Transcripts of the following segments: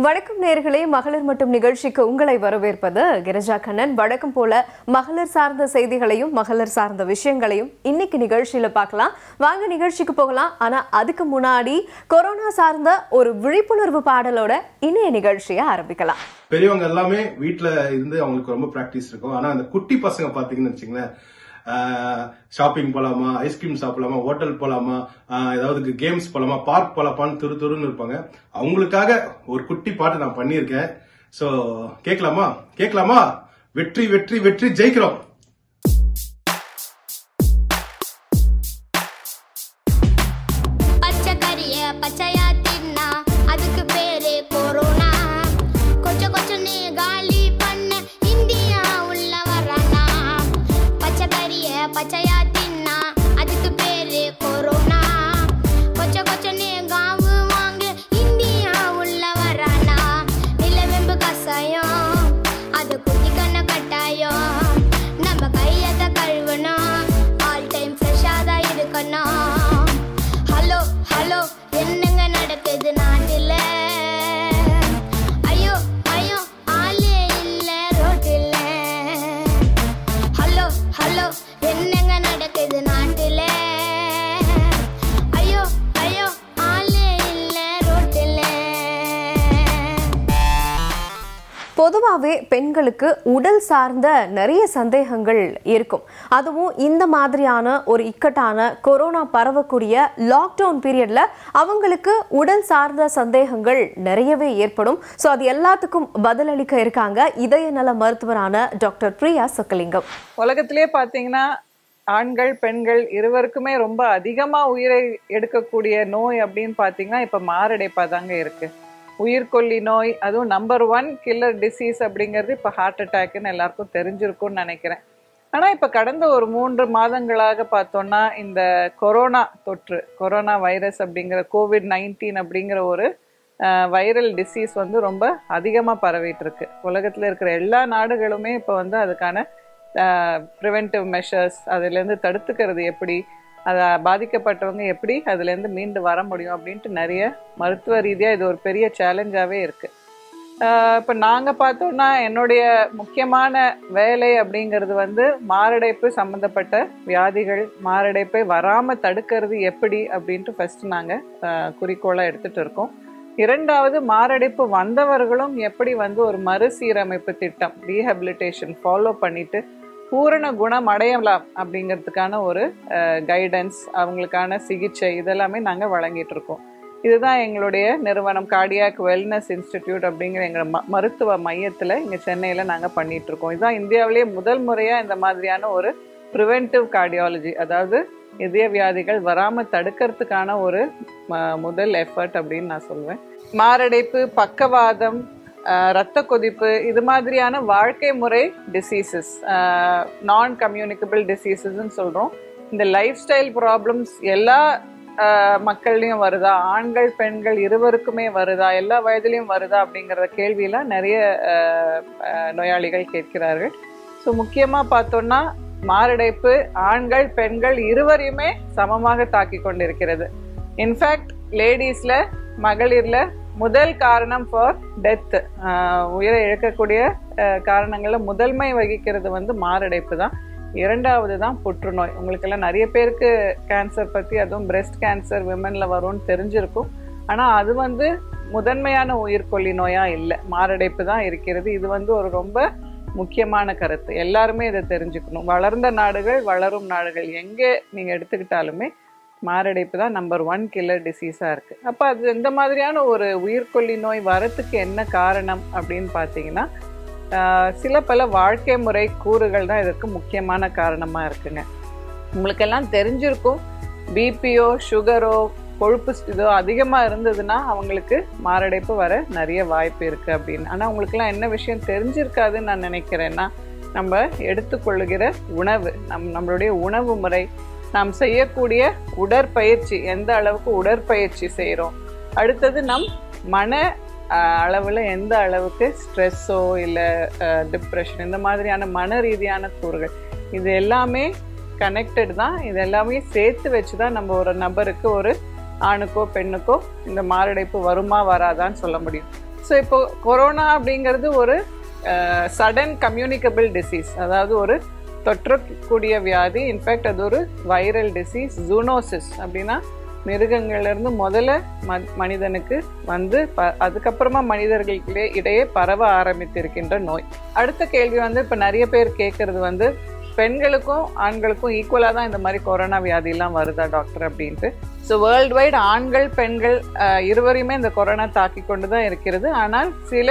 வணக்கம் நேர்களே மகளிர் மட்டும் நிகழ்ச்சிக்கு உங்களை வரவேற்பது கிரிஜா கண்ணன் வழக்கம் போல மகளிர் சார்ந்த செய்திகளையும் மகளிர் சார்ந்த விஷயங்களையும் இன்னைக்கு நிகழ்ச்சியில பார்க்கலாம் வாங்க நிகழ்ச்சிக்கு போகலாம் ஆனா அதுக்கு முன்னாடி கொரோனா சார்ந்த ஒரு விழிப்புணர்வு பாடலோட இணைய நிகழ்ச்சியை ஆரம்பிக்கலாம் பெரியவங்க எல்லாமே வீட்ல இருந்து அவங்களுக்கு ரொம்ப பிராக்டிஸ் இருக்கும் ஆனா அந்த குட்டி பசங்க பாத்தீங்கன்னு வச்சுங்களேன் ஷாப்பிங் போலாமா ஐஸ்கிரீம் சாப்பிடலாமா ஹோட்டல் போலாமா ஆஹ் ஏதாவது கேம்ஸ் போலாமா பார்க் போலாமான்னு துரு துருன்னு இருப்பாங்க அவங்களுக்காக ஒரு குட்டி பாட்டு நான் பண்ணியிருக்கேன் சோ கேட்கலாமா கேட்கலாமா வெற்றி வெற்றி வெற்றி ஜெயிக்கிறோம் பச்சை கறிய பச்சையா தின்னா அதுக்கு பேரு கொரோனா கொஞ்சம் கொஞ்சம் நீ காலி பண்ண இந்தியா உள்ள வரானா பச்சை கறிய பச்சையா தின்னா அதுக்கு பேரு கொரோனா கொஞ்சம் கொஞ்சம் நீ காவு வாங்க இந்தியா உள்ள வரானா நிலவெம்பு கசாயம் அது குடிக்கண்ண கட்டாயம் நம்ம கையத கழுவணும் ஆல் டைம் ஃப்ரெஷ்ஷாக தான் இருக்கணும் ஹலோ ஹலோ என்னங்க நடக்குது நாட்டில் ஐயோ ஐயோ ஆளே இல்ல ரோட்டில் ஹலோ ஹலோ என்னங்க நடக்குது நாட்டில் ஐயோ ஐயோ ஆளே இல்ல ரோட்டில் பொதுவாகவே பெண்களுக்கு உடல் சார்ந்த நிறைய சந்தேகங்கள் இருக்கும் அதுவும் இந்த மாதிரியான ஒரு இக்கட்டான கொரோனா பரவக்கூடிய லாக்டவுன் பீரியட்ல அவங்களுக்கு உடல் சார்ந்த சந்தேகங்கள் நிறையவே ஏற்படும் ஸோ அது எல்லாத்துக்கும் பதிலளிக்க இருக்காங்க இதய நல மருத்துவரான டாக்டர் பிரியா சொக்கலிங்கம் உலகத்திலே பார்த்தீங்கன்னா ஆண்கள் பெண்கள் இருவருக்குமே ரொம்ப அதிகமா உயிரை எடுக்கக்கூடிய நோய் அப்படின்னு பார்த்தீங்கன்னா இப்ப மாரடைப்பா தாங்க இருக்கு உயிர்கொல்லி நோய் அதுவும் நம்பர் ஒன் கில்லர் டிசீஸ் அப்படிங்கிறது இப்போ ஹார்ட் அட்டாக்னு எல்லாருக்கும் தெரிஞ்சிருக்கும்னு நினைக்கிறேன் ஆனா இப்ப கடந்த ஒரு மூன்று மாதங்களாக பார்த்தோம்னா இந்த கொரோனா தொற்று கொரோனா வைரஸ் அப்படிங்கிற கோவிட் நைன்டீன் அப்படிங்கிற ஒரு வைரல் டிசீஸ் வந்து ரொம்ப அதிகமாக பரவிட்டு இருக்கு உலகத்தில் இருக்கிற எல்லா நாடுகளுமே இப்போ வந்து அதுக்கான ப்ரிவென்டிவ் மெஷர்ஸ் அதுலேருந்து தடுத்துக்கிறது எப்படி அதை பாதிக்கப்பட்டவங்க எப்படி அதுலேருந்து மீண்டு வர முடியும் அப்படின்ட்டு நிறைய மருத்துவ ரீதியாக இது ஒரு பெரிய சேலஞ்சாகவே இருக்குது இப்போ நாங்கள் பார்த்தோம்னா என்னுடைய முக்கியமான வேலை அப்படிங்கிறது வந்து மாரடைப்பு சம்மந்தப்பட்ட வியாதிகள் மாரடைப்பை வராமல் தடுக்கிறது எப்படி அப்படின்ட்டு ஃபஸ்ட்டு நாங்கள் குறிக்கோளாக எடுத்துகிட்டு இருக்கோம் இரண்டாவது மாரடைப்பு வந்தவர்களும் எப்படி வந்து ஒரு மறுசீரமைப்பு திட்டம் ரீஹபிலிட்டேஷன் ஃபாலோ பண்ணிட்டு பூரண குணம் அடையலாம் அப்படிங்கிறதுக்கான ஒரு கைடன்ஸ் அவங்களுக்கான சிகிச்சை இதெல்லாமே நாங்கள் வழங்கிட்டு இருக்கோம் இதுதான் எங்களுடைய நிறுவனம் கார்டியாக் வெல்னஸ் இன்ஸ்டிடியூட் அப்படிங்கிற எங்கள் ம மருத்துவ மையத்தில் இங்கே சென்னையில் நாங்கள் பண்ணிட்டு இருக்கோம் இதுதான் இந்தியாவிலேயே முதல் முறையாக இந்த மாதிரியான ஒரு ப்ரிவென்டிவ் கார்டியாலஜி அதாவது இதய வியாதிகள் வராமல் தடுக்கிறதுக்கான ஒரு ம- முதல் எஃபர்ட் அப்படின்னு நான் சொல்லுவேன் மாரடைப்பு பக்கவாதம் ஆஹ் ரத்த கொதிப்பு இது மாதிரியான வாழ்க்கை முறை டிசீசஸ் நான் கம்யூனிகபிள் டிசீசஸ்ன்னு சொல்கிறோம் இந்த லைஃப் ஸ்டைல் ப்ராப்ளம்ஸ் எல்லா ஆஹ் மக்கள்லையும் வருதா ஆண்கள் பெண்கள் இருவருக்குமே வருதா எல்லா வயதிலையும் வருதா அப்படிங்கிற கேள்வியெல்லாம் நிறைய ஆஹ் ஆஹ் நோயாளிகள் கேட்கிறார்கள் ஸோ முக்கியமாக பார்த்தோம்னா மாரடைப்பு ஆண்கள் பெண்கள் இருவரையுமே சமமாக தாக்கி கொண்டிருக்கிறது இன்ஃபேக்ட் லேடிஸில் மகளிரில் முதல் காரணம் ஃபார் டெத் உயிரை இழக்கக்கூடிய அஹ், காரணங்கள்ல முதன்மை வகிக்கிறது வந்து மாரடைப்பு தான் இரண்டாவது தான் புற்றுநோய் உங்களுக்கெல்லாம் நிறைய பேருக்கு கேன்சர் பற்றி அதுவும் பிரஸ்ட் கேன்சர் விமனில் வரும்னு தெரிஞ்சிருக்கும் ஆனால் அது வந்து முதன்மையான உயிர்கொல்லி நோயாக இல்லை மாரடைப்பு தான் இருக்கிறது இது வந்து ஒரு ரொம்ப முக்கியமான கருத்து எல்லாருமே இதை தெரிஞ்சுக்கணும் வளர்ந்த நாடுகள் வளரும் நாடுகள் எங்கே நீங்கள் எடுத்துக்கிட்டாலுமே மாரடைப்பு தான் நம்பர் ஒன் கில்லர் டிசீஸாக இருக்குது அப்போ அது இந்த மாதிரியான ஒரு உயிர்கொல்லி நோய் வரத்துக்கு என்ன காரணம் அப்படின்னு பார்த்தீங்கன்னா ஆஹ், சில பல வாழ்க்கை முறை கூறுகள் தான் இதற்கு முக்கியமான காரணமாக இருக்குங்க உங்களுக்கெல்லாம் தெரிஞ்சிருக்கும் பிபியோ சுகரோ கொழுப்பு இதோ அதிகமாக இருந்ததுன்னா அவங்களுக்கு மாரடைப்பு வர நிறைய வாய்ப்பு இருக்குது அப்படின்னு ஆனால் உங்களுக்கெல்லாம் என்ன விஷயம் தெரிஞ்சிருக்காதுன்னு நான் நினைக்கிறேன்னா நம்ம எடுத்துக்கொள்ளுகிற உணவு நம் நம்மளுடைய உணவு முறை நாம் செய்யக்கூடிய உடற்பயிற்சி எந்த அளவுக்கு உடற்பயிற்சி செய்கிறோம் அடுத்தது நம் மன அளவில் எந்த அளவுக்கு ஸ்ட்ரெஸ்ஸோ இல்லை டிப்ரெஷன் இந்த மாதிரியான மன ரீதியான கூறுகள் இது எல்லாமே கனெக்டட் தான் இது எல்லாமே சேர்த்து வச்சு தான் நம்ம ஒரு நபருக்கு ஒரு ஆணுக்கோ பெண்ணுக்கோ இந்த மாரடைப்பு வருமா வராதான்னு சொல்ல முடியும் ஸோ இப்போ கொரோனா அப்படிங்கிறது ஒரு சடன் கம்யூனிகபிள் டிசீஸ் அதாவது ஒரு தொற்றக்கூடிய வியாதி இன்ஃபேக்ட் அது ஒரு வைரல் டிசீஸ் ஜூனோசிஸ் அப்படின்னா மிருகங்கள்ல இருந்து முதல்ல ம- மனிதனுக்கு வந்து ப அதுக்கப்புறமா மனிதர்களுக்கு இடையே பரவ ஆரம்பித்திருக்கின்ற நோய் அடுத்த கேள்வி வந்து இப்போ நிறைய பேர் கேட்கறது வந்து பெண்களுக்கும் ஆண்களுக்கும் ஈக்குவலாக தான் இந்த மாதிரி கொரோனா வியாதிலாம் வருதா டாக்டர் அப்படின்ட்டு ஸோ வேர்ல்டு வைடு ஆண்கள் பெண்கள் அஹ், இருவரையுமே இந்த கொரோனா தாக்கி கொண்டு தான் இருக்கிறது ஆனால் சில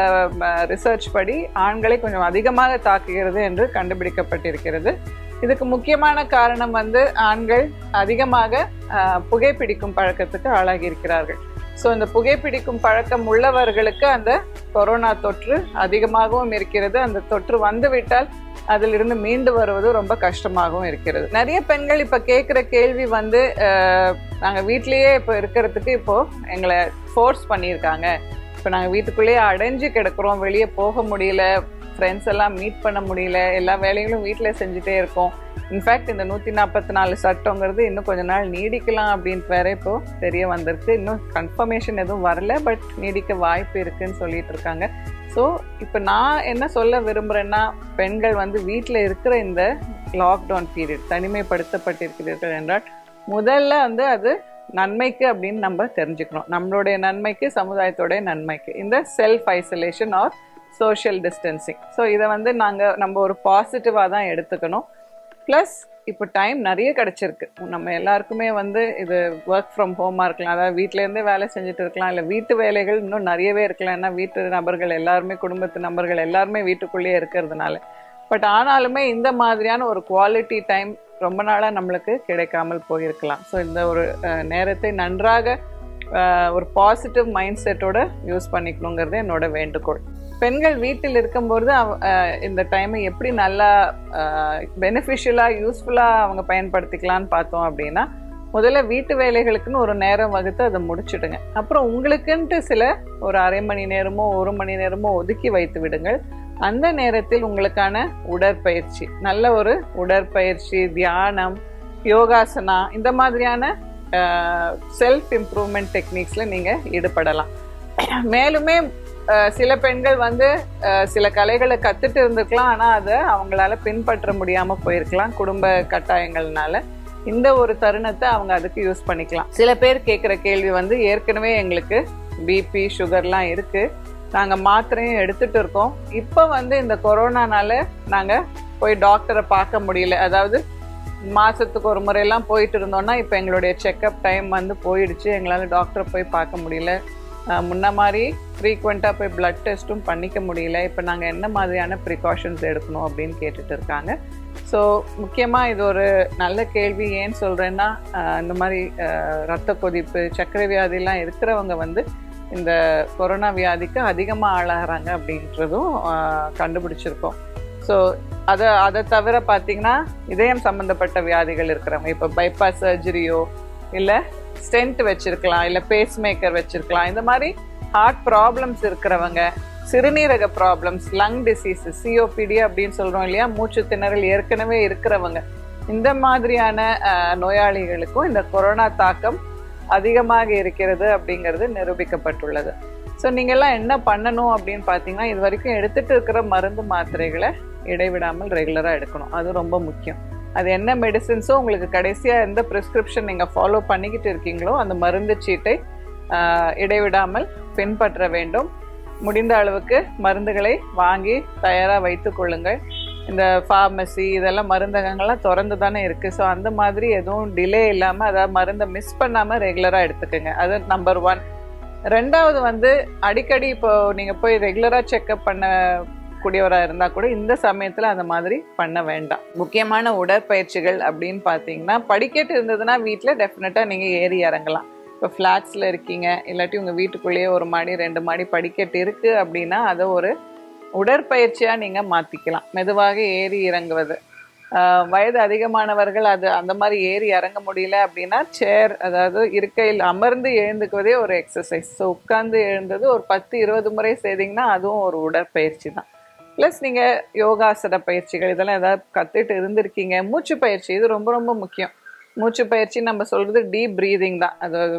ரிசர்ச் படி ஆண்களை கொஞ்சம் அதிகமாக தாக்குகிறது என்று கண்டுபிடிக்கப்பட்டிருக்கிறது இதுக்கு முக்கியமான காரணம் வந்து ஆண்கள் அதிகமாக அஹ், புகைப்பிடிக்கும் பழக்கத்துக்கு ஆளாகி இருக்கிறார்கள் ஸோ இந்த புகைப்பிடிக்கும் பழக்கம் உள்ளவர்களுக்கு அந்த கொரோனா தொற்று அதிகமாகவும் இருக்கிறது அந்த தொற்று வந்துவிட்டால் அதிலிருந்து மீண்டு வருவது ரொம்ப கஷ்டமாகவும் இருக்கிறது நிறைய பெண்கள் இப்ப கேட்குற கேள்வி வந்து அஹ், நாங்க வீட்லயே இப்போ இருக்கிறதுக்கு இப்போ எங்களை ஃபோர்ஸ் பண்ணியிருக்காங்க இப்போ நாங்க வீட்டுக்குள்ளேயே அடைஞ்சு கிடக்குறோம் வெளியே போக முடியல ஃப்ரெண்ட்ஸ் எல்லாம் மீட் பண்ண முடியல எல்லா வேலைகளும் வீட்டில் செஞ்சுட்டே இருக்கோம் இன்ஃபேக்ட் இந்த நூற்றி நாற்பத்தி நாலு சட்டங்கிறது இன்னும் கொஞ்ச நாள் நீடிக்கலாம் அப்படின்ட்டு வேற இப்போ தெரிய வந்திருக்கு இன்னும் கன்ஃபர்மேஷன் எதுவும் வரல பட் நீடிக்க வாய்ப்பு இருக்குன்னு சொல்லிட்டு இருக்காங்க ஸோ இப்போ நான் என்ன சொல்ல விரும்புகிறேன்னா பெண்கள் வந்து வீட்டில் இருக்கிற இந்த லாக்டவுன் பீரியட் தனிமைப்படுத்தப்பட்டிருக்கிறீர்கள் என்றால் முதல்ல வந்து அது நன்மைக்கு அப்படின்னு நம்ம தெரிஞ்சுக்கணும் நம்மளுடைய நன்மைக்கு சமுதாயத்தோடைய நன்மைக்கு இந்த self isolation or social distancing so இதை வந்து நாங்கள் நம்ம ஒரு பாசிட்டிவாக தான் எடுத்துக்கணும் ப்ளஸ் இப்போ டைம் நிறைய கிடச்சிருக்கு நம்ம எல்லாருக்குமே வந்து இது ஒர்க் ஃப்ரம் ஹோமாக இருக்கலாம் அதாவது வீட்டிலேருந்தே வேலை செஞ்சுட்டு இருக்கலாம் இல்லை வீட்டு வேலைகள் இன்னும் நிறையவே இருக்கலாம் ஏன்னா வீட்டு நபர்கள் எல்லாருமே குடும்பத்து நபர்கள் எல்லாருமே வீட்டுக்குள்ளேயே இருக்கிறதுனால பட் ஆனாலுமே இந்த மாதிரியான ஒரு குவாலிட்டி டைம் ரொம்ப நாளாக நம்மளுக்கு கிடைக்காமல் போயிருக்கலாம் ஸோ இந்த ஒரு அஹ், நேரத்தை நன்றாக அஹ், ஒரு பாசிட்டிவ் மைண்ட் செட்டோட யூஸ் பண்ணிக்கணுங்கிறது என்னோட வேண்டுகோள் பெண்கள் வீட்டில் இருக்கும்போது அவ- அஹ், இந்த டைமை எப்படி நல்லா பெனிஃபிஷியலாக யூஸ்ஃபுல்லாக அவங்க பயன்படுத்திக்கலாம்னு பார்த்தோம் அப்படின்னா முதல்ல வீட்டு வேலைகளுக்குன்னு ஒரு நேரம் வகுத்து அதை முடிச்சிடுங்க அப்புறம் உங்களுக்குன்ட்டு சில ஒரு அரை மணி நேரமோ ஒரு மணி நேரமோ ஒதுக்கி வைத்து விடுங்கள் அந்த நேரத்தில் உங்களுக்கான உடற்பயிற்சி நல்ல ஒரு உடற்பயிற்சி தியானம் யோகாசனா இந்த மாதிரியான செல்ஃப் இம்ப்ரூவ்மெண்ட் டெக்னிக்ஸில் நீங்கள் ஈடுபடலாம் மேலுமே அஹ், சில பெண்கள் வந்து அஹ், சில கலைகளை கத்துட்டு இருந்திருக்கலாம் ஆனால் அதை அவங்களால பின்பற்ற முடியாமல் போயிருக்கலாம் குடும்ப கட்டாயங்கள்னால இந்த ஒரு தருணத்தை அவங்க அதுக்கு யூஸ் பண்ணிக்கலாம் சில பேர் கேட்குற கேள்வி வந்து ஏற்கனவே எங்களுக்கு பிபி சுகர்லாம் இருக்கு நாங்கள் மாத்திரையும் எடுத்துட்டு இருக்கோம் இப்போ வந்து இந்த கொரோனானால நாங்கள் போய் டாக்டரை பார்க்க முடியல அதாவது மாசத்துக்கு ஒரு முறையெல்லாம் போயிட்டு இருந்தோம்னா இப்போ எங்களுடைய செக்கப் டைம் வந்து போயிடுச்சு எங்களால் டாக்டரை போய் பார்க்க முடியல அஹ் முன்ன மாதிரி ஃப்ரீக்வெண்ட்டாக போய் பிளட் டெஸ்ட்டும் பண்ணிக்க முடியல இப்போ நாங்கள் என்ன மாதிரியான ப்ரிகாஷன்ஸ் எடுக்கணும் அப்படின்னு கேட்டுட்டு இருக்காங்க ஸோ முக்கியமாக இது ஒரு நல்ல கேள்வி ஏன்னு சொல்கிறேன்னா இந்த மாதிரி அஹ், ரத்த கொதிப்பு சர்க்கரை வியாதிலாம் இருக்கிறவங்க வந்து இந்த கொரோனா வியாதிக்கு அதிகமாக ஆளாகிறாங்க அப்படின்றதும் அஹ், கண்டுபிடிச்சிருக்கோம் ஸோ அதை அதை தவிர பார்த்தீங்கன்னா இதயம் சம்மந்தப்பட்ட வியாதிகள் இருக்கிறவங்க இப்போ பைபாஸ் சர்ஜரியோ இல்லை ஸ்டென்ட் வச்சிருக்கலாம் இல்லை பேஸ் மேக்கர் வச்சிருக்கலாம் இந்த மாதிரி ஹார்ட் ப்ராப்ளம்ஸ் இருக்கிறவங்க சிறுநீரக ப்ராப்ளம்ஸ் லங் டிசீஸ் சிஓபிடி அப்படின்னு சொல்றோம் இல்லையா மூச்சு திணறல் ஏற்கனவே இருக்கிறவங்க இந்த மாதிரியான அஹ், நோயாளிகளுக்கும் இந்த கொரோனா தாக்கம் அதிகமாக இருக்கிறது அப்படிங்கிறது நிரூபிக்கப்பட்டுள்ளது ஸோ நீங்கள்லாம் என்ன பண்ணணும் அப்படின்னு பார்த்தீங்கன்னா இது வரைக்கும் எடுத்துட்டு இருக்கிற மருந்து மாத்திரைகளை இடைவிடாமல் ரெகுலராக எடுக்கணும் அது ரொம்ப முக்கியம் அது என்ன மெடிசின்ஸோ உங்களுக்கு கடைசியாக எந்த ப்ரிஸ்கிரிப்ஷன் நீங்கள் ஃபாலோ பண்ணிக்கிட்டு இருக்கீங்களோ அந்த மருந்து சீட்டை ஆஹ், இடைவிடாமல் பின்பற்ற வேண்டும் முடிந்த அளவுக்கு மருந்துகளை வாங்கி தயாராக வைத்துக் கொள்ளுங்கள் இந்த ஃபார்மசி இதெல்லாம் மருந்தகங்கள்லாம் திறந்து தானே இருக்குது ஸோ அந்த மாதிரி எதுவும் டிலே இல்லாமல் அதாவது மருந்தை மிஸ் பண்ணாமல் ரெகுலராக எடுத்துக்கோங்க அது நம்பர் ஒன் ரெண்டாவது வந்து அடிக்கடி இப்போ நீங்கள் போய் ரெகுலராக செக்அப் பண்ண கூடியவராக இருந்தால் கூட இந்த சமயத்தில் அந்த மாதிரி பண்ண வேண்டாம் முக்கியமான உடற்பயிற்சிகள் அப்படின்னு பார்த்தீங்கன்னா படிக்கட்டு இருந்ததுன்னா வீட்டில் டெஃபினட்டாக நீங்கள் ஏறி இறங்கலாம் இப்போ ஃப்ளாட்ஸில் இருக்கீங்க இல்லாட்டி உங்கள் வீட்டுக்குள்ளேயே ஒரு மாடி ரெண்டு மாடி படிக்கட்டு இருக்குது அப்படின்னா அதை ஒரு உடற்பயிற்சியாக நீங்கள் மாற்றிக்கலாம் மெதுவாக ஏறி இறங்குவது ஆஹ் வயது அதிகமானவர்கள் அது அந்த மாதிரி ஏறி இறங்க முடியல அப்படின்னா சேர் அதாவது இருக்கையில் அமர்ந்து எழுந்துக்குவதே ஒரு எக்ஸசைஸ் ஸோ உட்கார்ந்து எழுந்தது ஒரு பத்து இருபது முறை செய்தீங்கன்னா அதுவும் ஒரு உடற்பயிற்சி தான் ப்ளஸ் நீங்கள் யோகாசன பயிற்சிகள் இதெல்லாம் ஏதாவது கற்றுட்டு இருந்திருக்கீங்க மூச்சு பயிற்சி இது ரொம்ப ரொம்ப முக்கியம் மூச்சு பயிற்சி நம்ம சொல்கிறது டீப் ப்ரீதிங் தான் அது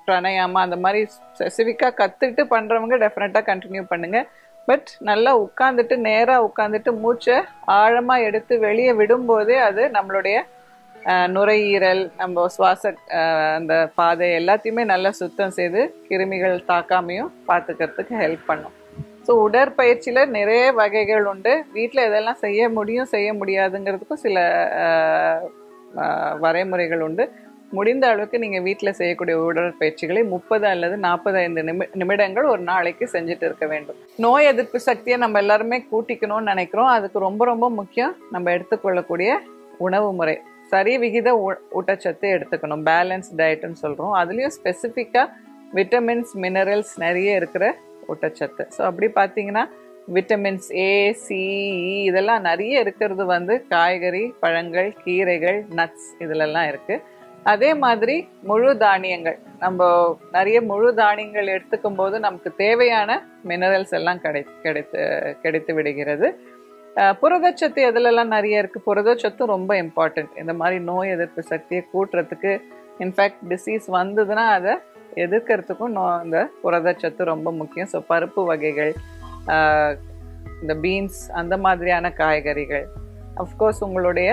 பிராணாயாமா அந்த மாதிரி ஸ்பெசிஃபிக்காக கற்றுக்கிட்டு பண்ணுறவங்க டெஃபினட்டாக கண்டினியூ பண்ணுங்க பட் நல்லா உட்காந்துட்டு நேராக உட்காந்துட்டு மூச்சை ஆழமாக எடுத்து வெளியே விடும்போதே அது நம்மளுடைய அஹ், நுரையீரல் நம்ம சுவாச அஹ், அந்த பாதை எல்லாத்தையுமே நல்லா சுத்தம் செய்து கிருமிகள் தாக்காமையும் பார்த்துக்கிறதுக்கு ஹெல்ப் பண்ணும் ஸோ உடற்பயிற்சியில் நிறைய வகைகள் உண்டு வீட்டில் எதெல்லாம் செய்ய முடியும் செய்ய முடியாதுங்கிறதுக்கும் சில அஹ், அஹ், வரைமுறைகள் உண்டு முடிந்த அளவுக்கு நீங்கள் வீட்டில் செய்யக்கூடிய உடற்பயிற்சிகளை முப்பது அல்லது நாற்பத்தைந்து நிமி நிமிடங்கள் ஒரு நாளைக்கு செஞ்சுட்டு இருக்க வேண்டும் நோய் எதிர்ப்பு சக்தியை நம்ம எல்லாருமே கூட்டிக்கணும்னு நினைக்கிறோம் அதுக்கு ரொம்ப ரொம்ப முக்கியம் நம்ம எடுத்துக்கொள்ளக்கூடிய உணவு முறை சரி விகித ஊ- ஊட்டச்சத்து எடுத்துக்கணும் பேலன்ஸ் டயட்னு சொல்கிறோம் அதுலேயும் ஸ்பெசிஃபிக்காக விட்டமின்ஸ் மினரல்ஸ் நிறைய இருக்கிற ஊட்டச்சத்து ஸோ அப்படி பார்த்தீங்கன்னா விட்டமின்ஸ் ஏ சி இதெல்லாம் நிறைய இருக்கிறது வந்து காய்கறி பழங்கள் கீரைகள் நட்ஸ் இதிலெல்லாம் இருக்குது அதே மாதிரி முழு தானியங்கள் நம்ம நிறைய முழு தானியங்கள் எடுத்துக்கும் போது நமக்கு தேவையான மினரல்ஸ் எல்லாம் கிடை கிடைத்து கிடைத்து விடுகிறது அஹ் புரதச்சத்து எதுலெல்லாம் நிறைய இருக்கு புரதச்சத்தும் ரொம்ப இம்பார்ட்டன்ட் இந்த மாதிரி நோய் எதிர்ப்பு சக்தியை கூட்டுறதுக்கு இன்ஃபேக்ட் டிசீஸ் வந்ததுன்னா அதை எதிர்க்கிறதுக்கும் நோ இந்த புரதச்சத்து ரொம்ப முக்கியம் ஸோ பருப்பு வகைகள் அஹ் இந்த பீன்ஸ் அந்த மாதிரியான காய்கறிகள் அஃப்கோர்ஸ் உங்களுடைய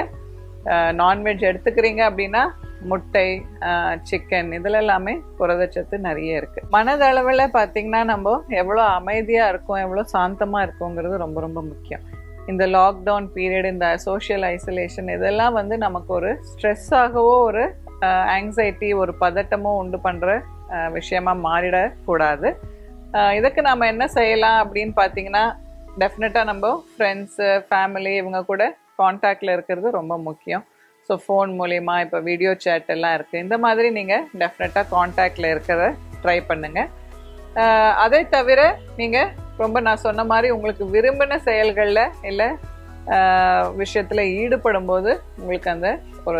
நான்வெஜ் எடுத்துக்கிறீங்க அப்படின்னா முட்டை சிக்கன் இதுல எல்லாமே புரதச்சத்து நிறைய இருக்கு மனதளவில் பார்த்தீங்கன்னா நம்ம எவ்வளோ அமைதியாக இருக்கோம் எவ்வளோ சாந்தமாக இருக்கோங்கிறது ரொம்ப ரொம்ப முக்கியம் இந்த லாக்டவுன் பீரியட் இந்த சோஷியல் ஐசோலேஷன் இதெல்லாம் வந்து நமக்கு ஒரு ஸ்ட்ரெஸ்ஸாகவோ ஒரு ஆங்ஸைட்டி ஒரு பதட்டமோ உண்டு பண்ணுற விஷயமா மாறிடக்கூடாது அஹ் இதுக்கு நாம் என்ன செய்யலாம் அப்படின்னு பார்த்தீங்கன்னா டெஃபினட்டாக நம்ம ஃப்ரெண்ட்ஸு ஃபேமிலி இவங்க கூட காண்டாக்டில் இருக்கிறது ரொம்ப முக்கியம் ஸோ ஃபோன் மூலிமா இப்போ வீடியோ சேட் எல்லாம் இருக்குது இந்த மாதிரி நீங்கள் டெஃபினட்டாக காண்டாக்டில் இருக்கிறத ட்ரை பண்ணுங்கள் ஆஹ் அதை தவிர நீங்கள் ரொம்ப நான் சொன்ன மாதிரி உங்களுக்கு விரும்பின செயல்களில் இல்லை விஷயத்தில் ஈடுபடும் போது உங்களுக்கு அந்த ஒரு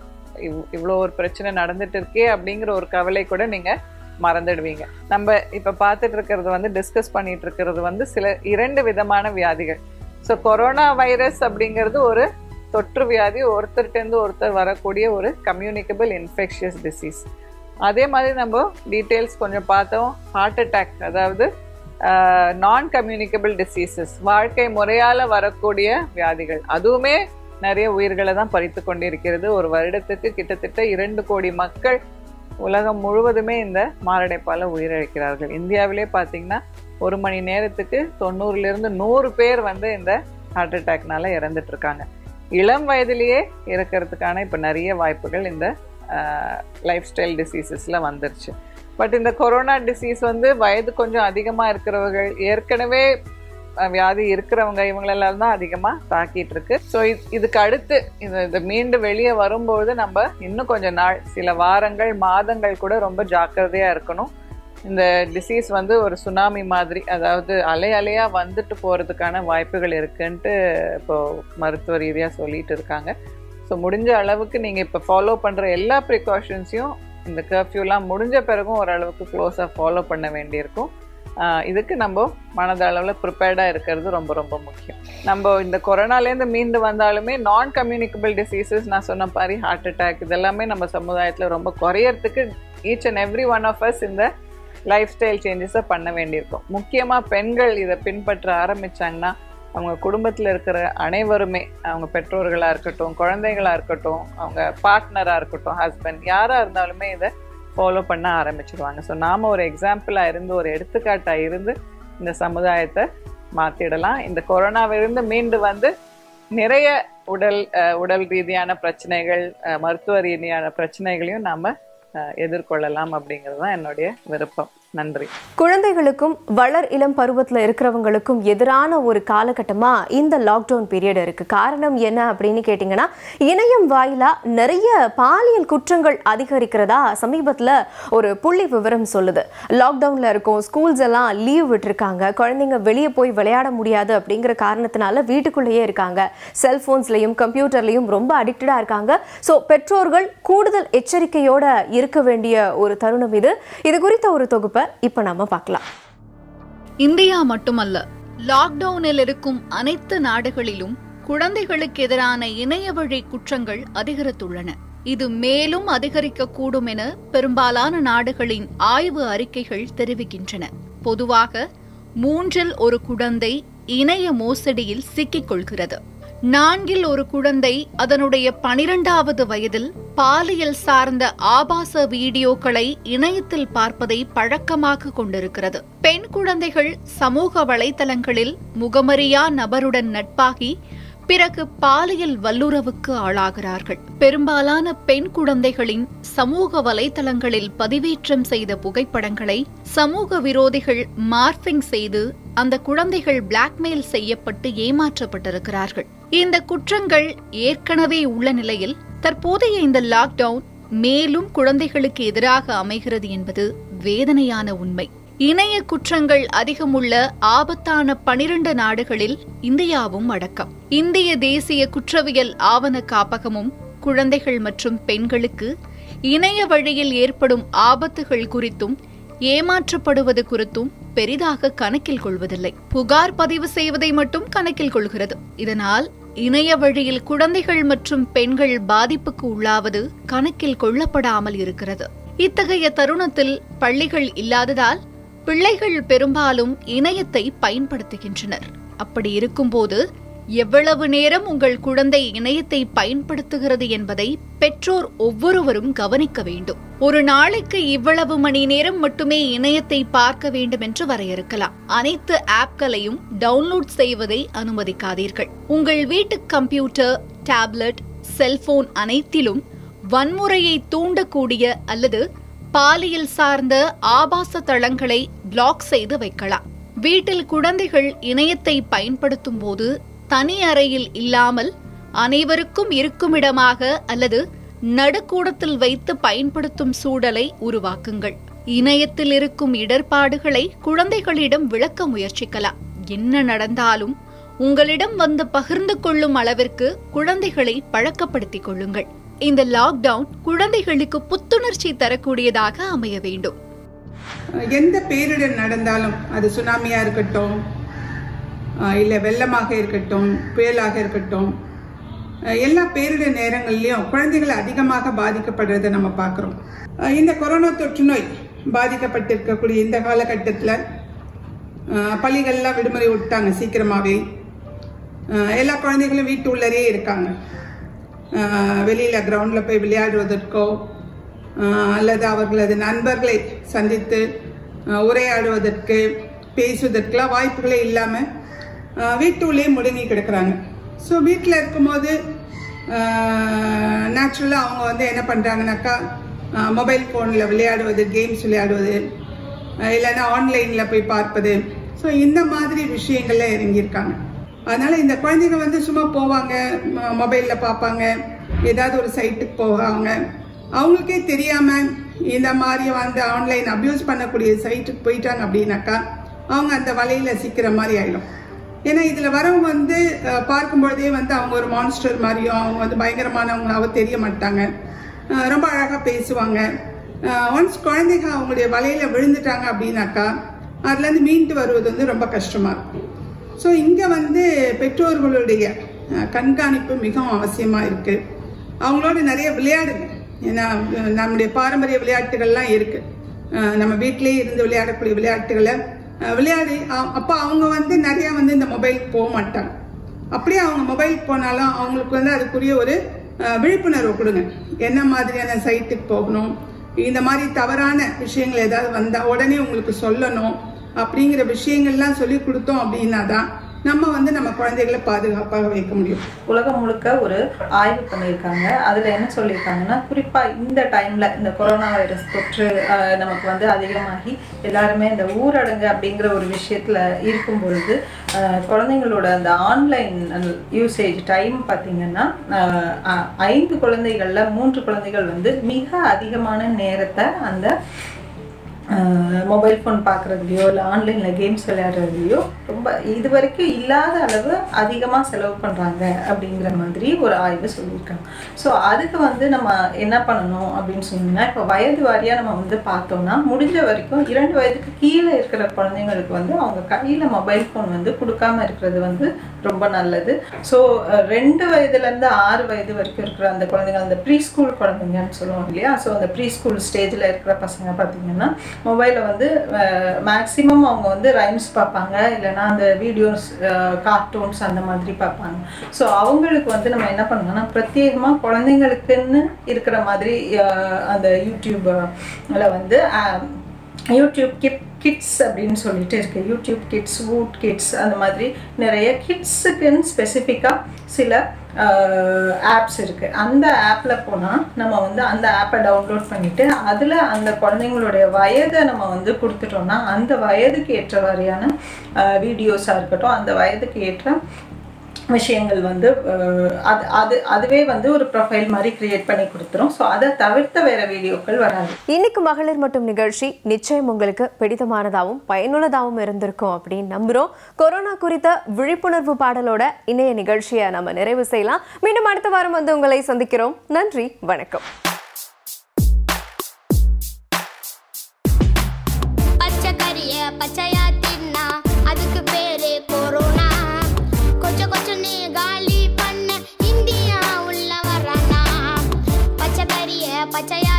இவ் இவ்வளோ ஒரு பிரச்சனை நடந்துட்டு இருக்கே அப்படிங்கிற ஒரு கவலை கூட நீங்கள் மறந்துடுவீங்க நம்ம இப்போ பார்த்துட்டு இருக்கிறது வந்து டிஸ்கஸ் பண்ணிட்டு இருக்கிறது வந்து சில இரண்டு விதமான வியாதிகள் ஸோ கொரோனா வைரஸ் அப்படிங்கிறது ஒரு தொற்று வியாதி ஒருத்தர்கிட்டருந்து ஒருத்தர் வரக்கூடிய ஒரு கம்யூனிகபிள் இன்ஃபெக்ஷியஸ் டிசீஸ் அதே மாதிரி நம்ம டீட்டெயில்ஸ் கொஞ்சம் பார்த்தோம் ஹார்ட் அட்டாக் அதாவது நான் கம்யூனிகபிள் டிசீசஸ் வாழ்க்கை முறையால் வரக்கூடிய வியாதிகள் அதுவுமே நிறைய உயிர்களை தான் பறித்து கொண்டிருக்கிறது ஒரு வருடத்துக்கு கிட்டத்தட்ட இரண்டு கோடி மக்கள் உலகம் முழுவதுமே இந்த மாரடைப்பால் உயிரிழக்கிறார்கள் இந்தியாவிலே பார்த்தீங்கன்னா ஒரு மணி நேரத்துக்கு தொண்ணூறுலேருந்து நூறு பேர் வந்து இந்த ஹார்ட் அட்டாக்னால இறந்துட்டு இருக்காங்க இளம் வயதிலேயே இறக்கிறதுக்கான இப்போ நிறைய வாய்ப்புகள் இந்த லைஃப் ஸ்டைல் டிசீசஸில் வந்துருச்சு பட் இந்த கொரோனா டிசீஸ் வந்து வயது கொஞ்சம் அதிகமாக இருக்கிறவர்கள் ஏற்கனவே அஹ், வியாதி இருக்கிறவங்க இவங்களெல்லாம் தான் அதிகமாக தாக்கிட்டு இருக்கு ஸோ இதுக்கு அடுத்து இது இது மீண்டு வெளியே வரும்போது நம்ம இன்னும் கொஞ்சம் நாள் சில வாரங்கள் மாதங்கள் கூட ரொம்ப ஜாக்கிரதையாக இருக்கணும் இந்த டிசீஸ் வந்து ஒரு சுனாமி மாதிரி அதாவது அலை அலையாக வந்துட்டு போகிறதுக்கான வாய்ப்புகள் இருக்குன்ட்டு இப்போ மருத்துவ ரீதியாக சொல்லிட்டு இருக்காங்க ஸோ முடிஞ்ச அளவுக்கு நீங்கள் இப்போ ஃபாலோ பண்ணுற எல்லா ப்ரிகாஷன்ஸையும் இந்த கர்ஃப்யூலாம் முடிஞ்ச பிறகும் ஓரளவுக்கு க்ளோஸாக ஃபாலோ பண்ண வேண்டியிருக்கும் ஆஹ் இதுக்கு நம்ம மனதளவில் ப்ரிப்பேர்டாக இருக்கிறது ரொம்ப ரொம்ப முக்கியம் நம்ம இந்த கொரோனாலேருந்து மீண்டு வந்தாலுமே நான் கம்யூனிகபிள் டிசீசஸ் நான் சொன்ன மாதிரி ஹார்ட் அட்டாக் இதெல்லாமே நம்ம சமுதாயத்தில் ரொம்ப குறையறதுக்கு each and every one of us இந்த லைஃப் ஸ்டைல் சேஞ்சஸை பண்ண வேண்டியிருக்கும் முக்கியமாக பெண்கள் இதை பின்பற்ற ஆரம்பிச்சாங்கன்னா அவங்க குடும்பத்தில் இருக்கிற அனைவருமே அவங்க பெற்றோர்களாக இருக்கட்டும் குழந்தைகளாக இருக்கட்டும் அவங்க பார்ட்னராக இருக்கட்டும் ஹஸ்பண்ட் யாராக இருந்தாலுமே இதை ஃபாலோ பண்ண ஆரம்பிச்சிருவாங்க ஸோ நாம் ஒரு எக்ஸாம்பிளாக இருந்து ஒரு எடுத்துக்காட்டாக இருந்து இந்த சமுதாயத்தை மாற்றிடலாம் இந்த கொரோனாவிலிருந்து மீண்டு வந்து நிறைய உடல் அஹ், உடல் ரீதியான பிரச்சனைகள் அஹ், மருத்துவ ரீதியான பிரச்சனைகளையும் நாம் எதிர்கொள்ளலாம் அப்படிங்கிறது தான் என்னுடைய விருப்பம் நன்றி குழந்தைகளுக்கும் வளர் இளம் பருவத்தில் இருக்கிறவங்களுக்கும் எதிரான ஒரு காலகட்டமா இந்த லாக்டவுன் பீரியட் இருக்கு காரணம் என்ன அப்படின்னு கேட்டிங்கன்னா இணையம் வாயிலா நிறைய பாலியல் குற்றங்கள் அதிகரிக்கிறதா சமீபத்தில் ஒரு புள்ளி விவரம் சொல்லுது லாக்டவுன்ல இருக்கும் ஸ்கூல்ஸ் எல்லாம் லீவ் விட்டுருக்காங்க குழந்தைங்க வெளியே போய் விளையாட முடியாது அப்படிங்கிற காரணத்தினால வீட்டுக்குள்ளேயே இருக்காங்க செல்போன்ஸ்லையும் கம்ப்யூட்டர்லையும் ரொம்ப அடிக்டடா இருக்காங்க ஸோ பெற்றோர்கள் கூடுதல் எச்சரிக்கையோட இருக்க வேண்டிய ஒரு தருணம் இது இது குறித்த ஒரு தொகுப்பை இப்போ நம்ம பார்க்கலாம் இந்தியா மட்டுமல்ல லாக்டவுனில் இருக்கும் அனைத்து நாடுகளிலும் குழந்தைகளுக்கு எதிரான இணைய வழி குற்றங்கள் அதிகரித்துள்ளன இது மேலும் அதிகரிக்கக்கூடும் என பெரும்பாலான நாடுகளின் ஆய்வு அறிக்கைகள் தெரிவிக்கின்றன பொதுவாக மூன்றில் ஒரு குழந்தை இணைய மோசடியில் சிக்கிக் கொள்கிறது நான்கில் ஒரு குழந்தை அதனுடைய பனிரெண்டாவது வயதில் பாலியல் சார்ந்த ஆபாச வீடியோக்களை இணையத்தில் பார்ப்பதை பழக்கமாக கொண்டிருக்கிறது பெண் குழந்தைகள் சமூக வலைதளங்களில் முகமறியா நபருடன் நட்பாகி பிறகு பாலியல் வல்லுறவுக்கு ஆளாகிறார்கள் பெரும்பாலான பெண் குழந்தைகளின் சமூக வலைதளங்களில் பதிவேற்றம் செய்த புகைப்படங்களை சமூக விரோதிகள் மார்பிங் செய்து அந்த குழந்தைகள் பிளாக்மெயில் செய்யப்பட்டு ஏமாற்றப்பட்டிருக்கிறார்கள் இந்த குற்றங்கள் ஏற்கனவே உள்ள நிலையில் தற்போதைய இந்த லாக்டவுன் மேலும் குழந்தைகளுக்கு எதிராக அமைகிறது என்பது வேதனையான உண்மை இணைய குற்றங்கள் அதிகமுள்ள ஆபத்தான பனிரண்டு நாடுகளில் இந்தியாவும் அடக்கம் இந்திய தேசிய குற்றவியல் ஆவண காப்பகமும் குழந்தைகள் மற்றும் பெண்களுக்கு இணைய வழியில் ஏற்படும் ஆபத்துகள் குறித்தும் ஏமாற்றப்படுவது குறித்தும் பெரிதாக கணக்கில் கொள்வதில்லை புகார் பதிவு செய்வதை மட்டும் கணக்கில் கொள்கிறது இதனால் இணைய வழியில் குழந்தைகள் மற்றும் பெண்கள் பாதிப்புக்கு உள்ளாவது கணக்கில் கொள்ளப்படாமல் இருக்கிறது இத்தகைய தருணத்தில் பள்ளிகள் இல்லாததால் பிள்ளைகள் பெரும்பாலும் இணையத்தை பயன்படுத்துகின்றனர் அப்படி இருக்கும்போது எவ்வளவு நேரம் உங்கள் குழந்தை இணையத்தை பயன்படுத்துகிறது என்பதை பெற்றோர் ஒவ்வொருவரும் கவனிக்க வேண்டும் ஒரு நாளைக்கு இவ்வளவு மணி நேரம் மட்டுமே இணையத்தை பார்க்க வேண்டும் என்று வரையறுக்கலாம் அனைத்து ஆப்களையும் டவுன்லோட் செய்வதை அனுமதிக்காதீர்கள் உங்கள் வீட்டு கம்ப்யூட்டர் டேப்லெட் செல்போன் அனைத்திலும் வன்முறையை தூண்டக்கூடிய அல்லது பாலியல் சார்ந்த ஆபாச தளங்களை பிளாக் செய்து வைக்கலாம் வீட்டில் குழந்தைகள் இணையத்தை பயன்படுத்தும் போது தனி அறையில் இல்லாமல் அனைவருக்கும் இருக்குமிடமாக அல்லது நடுக்கூடத்தில் வைத்து பயன்படுத்தும் சூழலை உருவாக்குங்கள் இணையத்தில் இருக்கும் இடர்பாடுகளை குழந்தைகளிடம் விளக்க முயற்சிக்கலாம் என்ன நடந்தாலும் உங்களிடம் வந்து பகிர்ந்து கொள்ளும் அளவிற்கு குழந்தைகளை பழக்கப்படுத்திக் கொள்ளுங்கள் இந்த லாக்டவுன் குழந்தைகளுக்கு புத்துணர்ச்சி தரக்கூடியதாக அமைய வேண்டும் எந்த பேரிடர் நடந்தாலும் அது சுனாமியாக இருக்கட்டும் இல்லை வெள்ளமாக இருக்கட்டும் புயலாக இருக்கட்டும் அஹ் எல்லா பேரிடர் நேரங்கள்லையும் குழந்தைகள் அதிகமாக பாதிக்கப்படுறதை நம்ம பார்க்குறோம் இந்த கொரோனா தொற்று நோய் பாதிக்கப்பட்டிருக்கக்கூடிய இந்த காலகட்டத்தில் பள்ளிகள்லாம் விடுமுறை விட்டாங்க சீக்கிரமாகவே எல்லா குழந்தைகளும் வீட்டு உள்ளரே இருக்காங்க வெளியில் கிரவுண்டில் போய் விளையாடுவதற்கோ ஆஹ் அல்லது அவர்களது நண்பர்களை சந்தித்து ஆஹ் உரையாடுவதற்கு பேசுவதற்கெல்லாம் வாய்ப்புகளே இல்லாமல் வீட்டுள்ளே முடங்கி கிடக்குறாங்க ஸோ வீட்டில் இருக்கும்போது நேச்சுரலாக அவங்க வந்து என்ன பண்ணுறாங்கனாக்கா மொபைல் ஃபோனில் விளையாடுவது கேம்ஸ் விளையாடுவது ஆஹ் இல்லைன்னா ஆன்லைனில் போய் பார்ப்பது ஸோ இந்த மாதிரி விஷயங்கள்ல இறங்கியிருக்காங்க அதனால இந்த குழந்தைங்க வந்து சும்மா போவாங்க மொபைலில் பார்ப்பாங்க ஏதாவது ஒரு சைட்டுக்கு போவாங்க அவங்களுக்கே தெரியாம இந்த மாதிரி வந்து ஆன்லைன் அப்யூஸ் பண்ணக்கூடிய சைட்டுக்கு போயிட்டாங்க அப்படின்னாக்கா அவங்க அந்த வலையில சிக்கிற மாதிரி ஆயிடும் ஏன்னா இதுல வரவங்க வந்து அஹ், பார்க்கும் பொழுதே வந்து அவங்க ஒரு மான்ஸ்டர் மாதிரியும் அவங்க வந்து பயங்கரமானவங்களாவோ தெரிய மாட்டாங்க அஹ், ரொம்ப அழகா பேசுவாங்க ஒன்ஸ் குழந்தைங்க அவங்களுடைய வலையில விழுந்துட்டாங்க அப்படின்னாக்கா அதுல இருந்து மீண்டு வருவது வந்து ரொம்ப கஷ்டமா இருக்கும் ஸோ இங்கே வந்து பெற்றோர்களுடைய அஹ், கண்காணிப்பு மிகவும் அவசியமாக இருக்குது அவங்களோட நிறைய விளையாடுங்க ஏன்னா அஹ், நம்முடைய பாரம்பரிய விளையாட்டுகள்லாம் இருக்குது நம்ம வீட்டிலேயே இருந்து விளையாடக்கூடிய விளையாட்டுகளை அஹ், விளையாடி அ- அப்போ அவங்க வந்து நிறையா வந்து இந்த மொபைலுக்கு போக மாட்டாங்க அப்படியே அவங்க மொபைல் போனாலும் அவங்களுக்கு வந்து அதுக்குரிய ஒரு அஹ், விழிப்புணர்வு கொடுங்க என்ன மாதிரியான சைட்டுக்கு போகணும் இந்த மாதிரி தவறான விஷயங்கள் ஏதாவது வந்தா உடனே உங்களுக்கு சொல்லணும் அப்படிங்கிற விஷயங்கள்லாம் சொல்லி கொடுத்தோம் அப்படின்னா தான் நம்ம வந்து நம்ம குழந்தைகளை பாதுகாப்பாக வைக்க முடியும் உலகம் முழுக்க ஒரு ஆய்வு பண்ணியிருக்காங்க அதில் என்ன சொல்லியிருக்காங்கன்னா குறிப்பாக இந்த டைமில் இந்த கொரோனா வைரஸ் தொற்று ஆஹ், நமக்கு வந்து அதிகமாகி எல்லாருமே இந்த ஊரடங்கு அப்படிங்கிற ஒரு விஷயத்தில் இருக்கும் பொழுது ஆஹ், குழந்தைங்களோட அந்த ஆன்லைன் யூசேஜ் டைம் பார்த்தீங்கன்னா ஆஹ், ஆஹ், ஐந்து குழந்தைகளில் மூன்று குழந்தைகள் வந்து மிக அதிகமான நேரத்தை அந்த மொபைல் ஃபோன் பார்க்குறதுலையோ இல்லை ஆன்லைனில் கேம்ஸ் விளையாடுறதுலையோ ரொம்ப இது வரைக்கும் இல்லாத அளவு அதிகமாக செலவு பண்ணுறாங்க அப்படிங்கிற மாதிரி ஒரு ஆய்வு சொல்லியிருக்காங்க ஸோ அதுக்கு வந்து நம்ம என்ன பண்ணணும் அப்படின்னு சொன்னீங்கன்னா இப்போ வயது வாரியாக நம்ம வந்து பார்த்தோம்னா முடிஞ்ச வரைக்கும் இரண்டு வயதுக்கு கீழே இருக்கிற குழந்தைங்களுக்கு வந்து அவங்க கையில் மொபைல் ஃபோன் வந்து கொடுக்காம இருக்கிறது வந்து ரொம்ப நல்லது ஸோ ரெண்டு வயதுலேருந்து ஆறு வயது வரைக்கும் இருக்கிற அந்த குழந்தைங்க அந்த ப்ரீ ஸ்கூல் குழந்தைங்கன்னு சொல்லுவோம் இல்லையா ஸோ அந்த ப்ரீ ஸ்கூல் ஸ்டேஜில் இருக்கிற பசங்க பார்த்தீங்கன்னா மொபைலில் வந்து மேக்ஸிமம் அவங்க வந்து ரைம்ஸ் பார்ப்பாங்க இல்லைன்னா அந்த வீடியோஸ் கார்ட்டூன்ஸ் அந்த மாதிரி பார்ப்பாங்க ஸோ அவங்களுக்கு வந்து நம்ம என்ன பண்ணணும்னா பிரத்யேகமாக குழந்தைங்களுக்குன்னு இருக்கிற மாதிரி அஹ், அந்த யூடியூப்ல வந்து அஹ், யூடியூப் கிட் கிட்ஸ் அப்படின்னு சொல்லிட்டு இருக்கு யூடியூப் கிட்ஸ் வூட் கிட்ஸ் அந்த மாதிரி நிறைய கிட்ஸுக்குன்னு ஸ்பெசிஃபிக்காக சில ஆப்ஸ் இருக்குது அந்த ஆப்பில் போனால் நம்ம வந்து அந்த ஆப்பை டவுன்லோட் பண்ணிவிட்டு அதில் அந்த குழந்தைங்களுடைய வயதை நம்ம வந்து கொடுத்துட்டோம்னா அந்த வயதுக்கு ஏற்ற வாரியான வீடியோஸாக இருக்கட்டும் அந்த வயதுக்கு ஏற்ற விஷயங்கள் வந்து அஹ், அது அது அதுவே வந்து ஒரு ப்ரொஃபைல் மாதிரி கிரியேட் பண்ணி கொடுத்துரும் ஸோ அதை தவிர்த்த வேற வீடியோக்கள் வராது இன்னைக்கு மகளிர் மட்டும் நிகழ்ச்சி நிச்சயம் உங்களுக்கு பிடித்தமானதாகவும் பயனுள்ளதாகவும் இருந்திருக்கும் அப்படின்னு நம்புறோம் கொரோனா குறித்த விழிப்புணர்வு பாடலோட இணைய நிகழ்ச்சியை நம்ம நிறைவு செய்யலாம் மீண்டும் அடுத்த வாரம் வந்து உங்களை சந்திக்கிறோம் நன்றி வணக்கம் பச்சை கறிய பச்சையா தின்னா அதுக்கு பேரு கொரோனா கொஞ்சம் கொஞ்சம் நீ காலி பண்ண இந்தியா உள்ள வரானா பச்சை கறிய பச்சையா